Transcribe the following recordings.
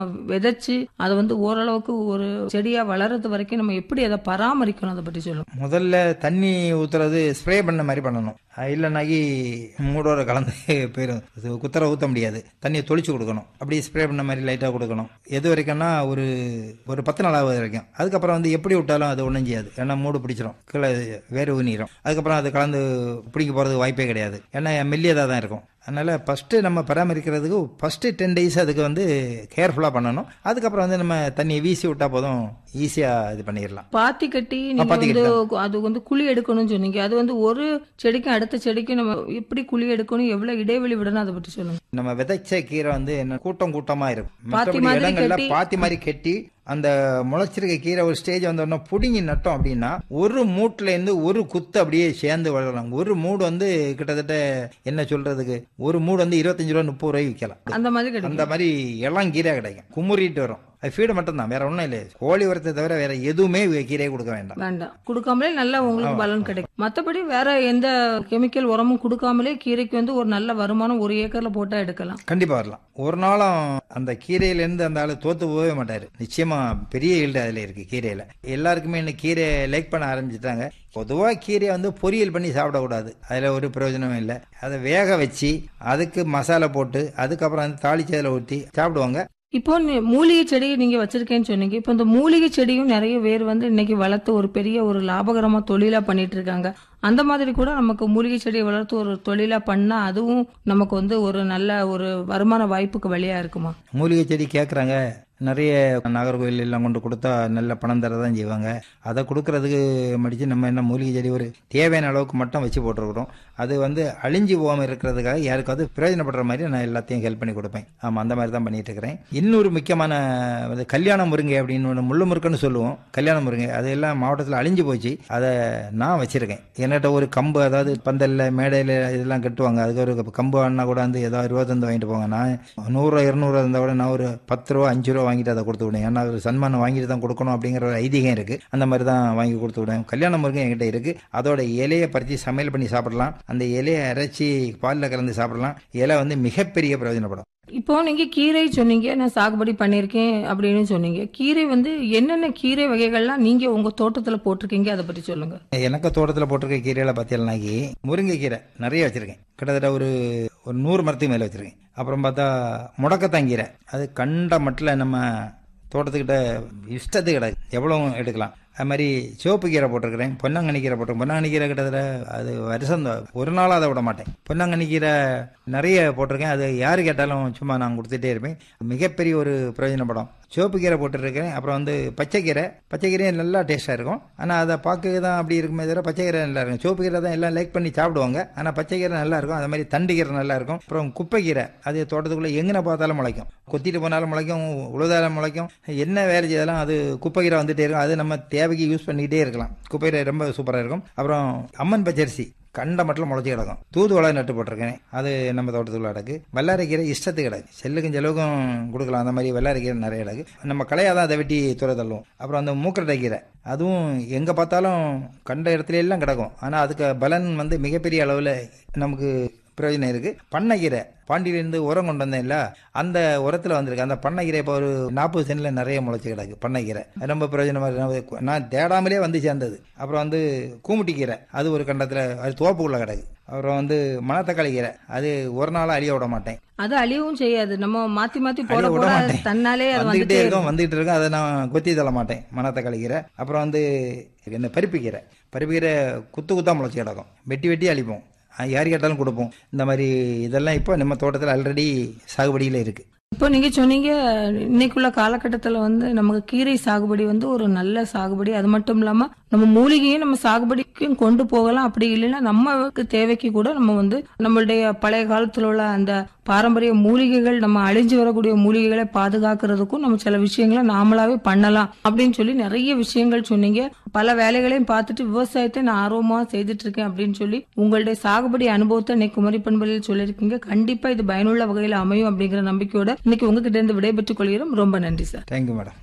விதைச்சு அதை வந்து ஓரளவுக்கு ஒரு செடியா வளர்றது வரைக்கும் நம்ம எப்படி அதை பராமரிக்கணும் அதை பற்றி சொல்லுங்க முதல்ல தண்ணி ஊத்துறது ஸ்ப்ரே பண்ண மாதிரி பண்ணணும் அஹ் இல்லைனாக்கி மூடோட கலந்து போயிடும் இது குத்தர ஊற்ற முடியாது தண்ணியை தொளிச்சு கொடுக்கணும் அப்படியே ஸ்ப்ரே பண்ண மாதிரி லைட்டாக கொடுக்கணும் எது வரைக்கும்னா ஒரு ஒரு பத்து நாள் ஆகுது வரைக்கும் அதுக்கப்புறம் வந்து எப்படி விட்டாலும் அது ஒன்றும் செய்யாது ஏன்னா மூடு பிடிச்சிரும் கீழே வேறு ஊனிடும் அதுக்கப்புறம் அது கலந்து பிடிக்க போகிறதுக்கு வாய்ப்பே கிடையாது ஏன்னா மெல்லியதாக தான் இருக்கும் அதனால் ஃபஸ்ட்டு நம்ம பராமரிக்கிறதுக்கு ஃபஸ்ட்டு டென் டேஸ் அதுக்கு வந்து கேர்ஃபுல்லாக பண்ணணும் அதுக்கப்புறம் வந்து நம்ம தண்ணியை வீசி விட்டால் போதும் ஈஸியாக இது பண்ணிடலாம் பாத்தி கட்டி நீங்க பாத்தி வந்து அது வந்து குழி எடுக்கணும்னு சொன்னீங்க அது வந்து ஒரு செடிக்கும் அடுத்த செடிக்கும் நம்ம எப்படி குழி எடுக்கணும் எவ்வளவு இடைவெளி விடணும் அதை பற்றி சொல்லுங்க நம்ம விதைச்ச கீரை வந்து என்ன கூட்டம் கூட்டமா இருக்கும் பாத்தி மற்றபடி மாதிரி இடங்கள்ல கட்டி- பாத்தி மாதிரி கட்டி அந்த முளைச்சிருக்க கீரை ஒரு ஸ்டேஜ் வந்தோடனே புடுங்கி நட்டோம் அப்படின்னா ஒரு மூட்டுல இருந்து ஒரு குத்து அப்படியே சேர்ந்து வளரலாம் ஒரு மூடு வந்து கிட்டத்தட்ட என்ன சொல்றதுக்கு ஒரு மூடு வந்து இருபத்தஞ்சு ரூபா முப்பது ரூபாய் விற்கலாம் அந்த மாதிரி கிடைக்கும் அந்த மாதிரி இளம் கீரை கிடைக்கும் குமுறிட்டு வரும் அது ஃபீடு மட்டும்தான் வேற ஒன்றும் இல்லை கோழி உரத்தை தவிர வேற எதுவுமே கீரையை கொடுக்க வேண்டாம் வேண்டாம் கொடுக்காமலே நல்லா உங்களுக்கு பலன் கிடைக்கும் மத்தபடி வேற எந்த கெமிக்கல் உரமும் கொடுக்காமலே கீரைக்கு வந்து ஒரு நல்ல வருமானம் ஒரு ஏக்கர்ல போட்டா எடுக்கலாம் கண்டிப்பா வரலாம் ஒரு நாளும் அந்த கீரையிலேருந்து அந்த ஆளு தோத்து போகவே மாட்டாரு நிச்சயமா பெரிய ஈல்டு அதுல இருக்கு கீரையில எல்லாருக்குமே இன்னைக்கு கீரையை லைக் பண்ண ஆரம்பிச்சிட்டாங்க பொதுவா கீரையை வந்து பொரியல் பண்ணி சாப்பிடக்கூடாது அதுல ஒரு பிரயோஜனமும் இல்லை அதை வேக வச்சு அதுக்கு மசாலா போட்டு அதுக்கப்புறம் வந்து தாளிச்சு அதில் ஊற்றி சாப்பிடுவாங்க இப்போ நீ- மூலிகை செடி நீங்க வச்சிருக்கேன்னு சொன்னீங்க இப்போ இந்த மூலிகை செடியும் நிறைய பேர் வந்து இன்னைக்கு வளர்த்து ஒரு பெரிய ஒரு லாபகரமா தொழிலா பண்ணிட்டு இருக்காங்க அந்த மாதிரி கூட நமக்கு மூலிகை செடியை வளர்த்து ஒரு தொழிலா பண்ணா அதுவும் நமக்கு வந்து ஒரு நல்ல ஒரு வருமான வாய்ப்புக்கு வழியா இருக்குமா மூலிகை செடி கேட்குறாங்க நிறைய நாகர்கோவில் எல்லாம் கொண்டு கொடுத்தா நல்ல பணம் தரதான் செய்வாங்க அதை கொடுக்கறதுக்கு மடித்து நம்ம என்ன மூலிகை செடி ஒரு தேவையான அளவுக்கு மட்டும் வச்சு போட்டிருக்கிறோம் அது வந்து அழிஞ்சு போகாமல் இருக்கிறதுக்காக யாருக்காவது பிரயோஜனப்படுற மாதிரி நான் எல்லாத்தையும் ஹெல்ப் பண்ணி கொடுப்பேன் ஆமாம் அந்த மாதிரி தான் பண்ணிட்டு இருக்கிறேன் இன்னொரு முக்கியமான வந்து கல்யாண முருங்கை அப்படின்னு ஒன்று முள்ளு முருக்கைன்னு சொல்லுவோம் கல்யாண முருங்கை அது எல்லாம் மாவட்டத்தில் அழிஞ்சு போச்சு அதை நான் வச்சிருக்கேன் என்கிட்ட ஒரு கம்பு அதாவது பந்தல்ல மேடையில் இதெல்லாம் கட்டுவாங்க அதுக்கு ஒரு கம்பு ஆனா கூட வந்து ஏதாவது இருபத்தந்து வாங்கிட்டு போங்க நான் நூறுரூவா இருநூறுவா இருந்தால் கூட நான் ஒரு பத்து ரூபா அஞ்சு ரூபா வாங்கிட்டு அதை கொடுத்து விடுவேன் ஏன்னா ஒரு சன்மானம் வாங்கிட்டு தான் கொடுக்கணும் அப்படிங்கிற ஒரு ஐதீகம் இருக்கு அந்த மாதிரி தான் வாங்கி கொடுத்து விடுவேன் கல்யாண முருங்கை என்கிட்ட இருக்கு அதோட இலையை பறித்து சமையல் பண்ணி சாப்பிடலாம் அந்த இலையை அரைச்சி பாலில் கலந்து சாப்பிடலாம் இலை வந்து மிகப்பெரிய பிரயோஜனப்படும் இப்போ நீங்க கீரை சொன்னீங்க நான் சாகுபடி பண்ணிருக்கேன் அப்படின்னு சொன்னீங்க கீரை வந்து என்னென்ன கீரை வகைகள்லாம் நீங்க உங்க தோட்டத்துல போட்டிருக்கீங்க அதை பத்தி சொல்லுங்க எனக்கு தோட்டத்தில் போட்டிருக்க கீரையில பார்த்தீங்கன்னாக்கி முருங்கைக்கீரை நிறைய வச்சிருக்கேன் கிட்டத்தட்ட ஒரு ஒரு நூறு மரத்துக்கு மேலே வச்சிருக்கேன் அப்புறம் பார்த்தா முடக்கத்தாங்கீரை அது கண்ட மட்டில் நம்ம தோட்டத்துக்கிட்ட இஷ்டத்துக்கு கிடக்கு எவ்வளோ எடுக்கலாம் அது மாதிரி சிவப்பு கீரை போட்டிருக்கிறேன் பொன்னாங்கண்ணி கீரை போட்டிருக்கேன் பொன்னாங்கண்ணி கீரை கிட்டத்தட்ட அது வருஷம் தான் ஒரு நாளாக அதை விட மாட்டேன் பொன்னாங்கண்ணி கீரை நிறைய போட்டிருக்கேன் அது யார் கேட்டாலும் சும்மா நான் கொடுத்துட்டே இருப்பேன் மிகப்பெரிய ஒரு பிரயோஜனப்படும் சிவப்பு கீரை போட்டுருக்கேன் அப்புறம் வந்து பச்சைக்கீரை பச்சைக்கீரையும் நல்லா டேஸ்ட்டாக இருக்கும் ஆனால் அதை பார்க்க தான் அப்படி இருக்குமே தவிர பச்சைக்கீரை நல்லா இருக்கும் சிவப்பு கீரை தான் எல்லாம் லைக் பண்ணி சாப்பிடுவாங்க ஆனால் பச்சைக்கீரை நல்லா இருக்கும் அது மாதிரி தண்டு கீரை நல்லா இருக்கும் அப்புறம் குப்பைக்கீரை அது தோட்டத்துக்குள்ளே எங்கே பார்த்தாலும் முளைக்கும் கொத்திட்டு போனாலும் முளைக்கும் உழுதாலும் முளைக்கும் என்ன வேலை செய்தாலும் அது குப்பைக்கீரை வந்துட்டே இருக்கும் அது நம்ம தேவைக்கு யூஸ் பண்ணிக்கிட்டே இருக்கலாம் குப்பைக்கீரை ரொம்ப சூப்பராக இருக்கும் அப்புறம் அம்மன் பச்சரிசி கண்ட மட்டும் முளைச்சி கிடக்கும் தூதுவளை நட்டு போட்டிருக்கேன் அது நம்ம தோட்டத்துக்குள்ள கிடக்கு வெள்ளாரைக்கீரை இஷ்டத்துக்கு கிடக்கு செல்லுக்கும் செலவுக்கும் கொடுக்கலாம் அந்த மாதிரி வெள்ளாரைக்கீரை நிறைய கிடக்கு நம்ம களையாக தான் அதை வெட்டி துறை தள்ளுவோம் அப்புறம் அந்த மூக்கரட்டை கீரை அதுவும் எங்கே பார்த்தாலும் கண்ட இடத்துல எல்லாம் கிடக்கும் ஆனால் அதுக்கு பலன் வந்து மிகப்பெரிய அளவில் நமக்கு பிரயோஜனம் இருக்கு பண்ணைக்கீரை பாண்டியிலேருந்து உரம் கொண்டு வந்தேன்ல அந்த உரத்தில் வந்திருக்கு அந்த பண்ணைக்கீரை இப்போ ஒரு நாற்பது சென்டில் நிறைய முளைச்சி கிடக்கு பண்ணைக்கீரை அது ரொம்ப பிரயோஜனமாக இருக்கு நான் தேடாமலே வந்து சேர்ந்தது அப்புறம் வந்து கூமுட்டி கீரை அது ஒரு கண்டத்தில் அது தோப்புக்குள்ளே கிடக்கு அப்புறம் வந்து மணத்தக்காளி கீரை அது ஒரு நாளாக அழிய விட மாட்டேன் அது அழியவும் செய்யாது நம்ம மாத்தி மாத்தி போட அழிய விட போட அது மாட்டேன் தன்னாலே அது வந்துகிட்டே வந்துட்டே இருக்கும் வந்துகிட்டு இருக்கும் அதை நான் கொத்தி தள்ள மாட்டேன் மணத்தக்காளி கீரை அப்புறம் வந்து என்ன பருப்பு கீரை பருப்பு கீரை குத்து குத்தா முளைச்சி கிடக்கும் வெட்டி வெட்டி அழிப்போம் அஹ் யார் கேட்டாலும் கொடுப்போம் இந்த மாதிரி இதெல்லாம் இப்போ நம்ம தோட்டத்தில் ஆல்ரெடி சாகுபடியில் இருக்கு இப்போ நீங்க சொன்னீங்க இன்னைக்குள்ள காலகட்டத்துல வந்து நமக்கு கீரை சாகுபடி வந்து ஒரு நல்ல சாகுபடி அது மட்டும் இல்லாம நம்ம மூலிகையும் நம்ம சாகுபடிக்கும் கொண்டு போகலாம் அப்படி இல்லைன்னா நமக்கு தேவைக்கு கூட நம்ம வந்து நம்மளுடைய பழைய காலத்துல உள்ள அந்த பாரம்பரிய மூலிகைகள் நம்ம அழிஞ்சு வரக்கூடிய மூலிகைகளை பாதுகாக்கிறதுக்கும் நம்ம சில விஷயங்களை நாமளாவே பண்ணலாம் அப்படின்னு சொல்லி நிறைய விஷயங்கள் சொன்னீங்க பல வேலைகளையும் பார்த்துட்டு விவசாயத்தை நான் ஆர்வமா செய்துட்டு இருக்கேன் அப்படின்னு சொல்லி உங்களுடைய சாகுபடி அனுபவத்தை இன்னைக்கு குமரி பண்பலையில் சொல்லியிருக்கீங்க கண்டிப்பா இது பயனுள்ள வகையில் அமையும் அப்படிங்கிற நம்பிக்கையோட இன்னைக்கு உங்ககிட்ட இருந்து விடைபெற்றுக் கொள்கிறோம் ரொம்ப நன்றி சார் தேங்க்யூ மேடம்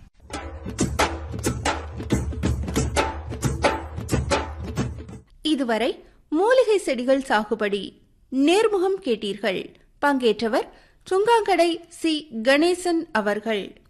இதுவரை மூலிகை செடிகள் சாகுபடி நேர்முகம் கேட்டீர்கள் பங்கேற்றவர் சுங்காங்கடை சி கணேசன் அவர்கள்